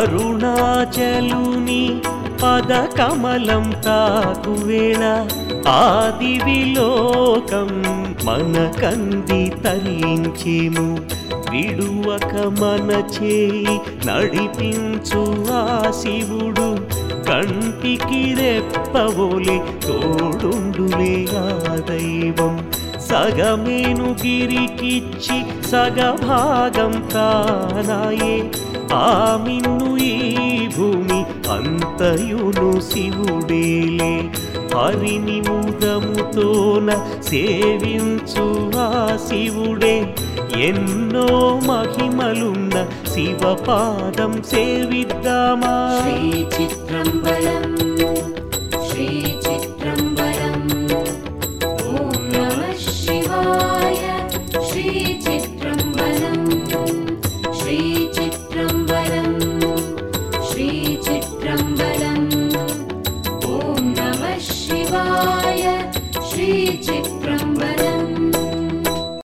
అరుణాచలుని పద కమలం తాకువేళ ఆది విలోకం మన కంది తరించేము విడువక మన చేయి నడిపించు ఆ శివుడు కంటికి రెప్పవోలే తోడుండులే ఆ దైవం సగమేను గిరికిచ్చి సగభాగం తానాయే ఆ మిన్ను ఈ భూమి అంతయును శివుడేలే హరిని ముదముతోన సేవించు ఆ శివుడే ఎన్నో మహిమలున్న శివపాదం సేవిద్దామా श्रीचित्रम्बरम् श्रीचित्रम्बरम् ॐ नमः शिवाय श्रीचित्रम्बरम् श्रीचित्रम्बरम् श्रीचित्रम्बरम् ॐ नमः शिवाय श्रीचित्रम्बरम्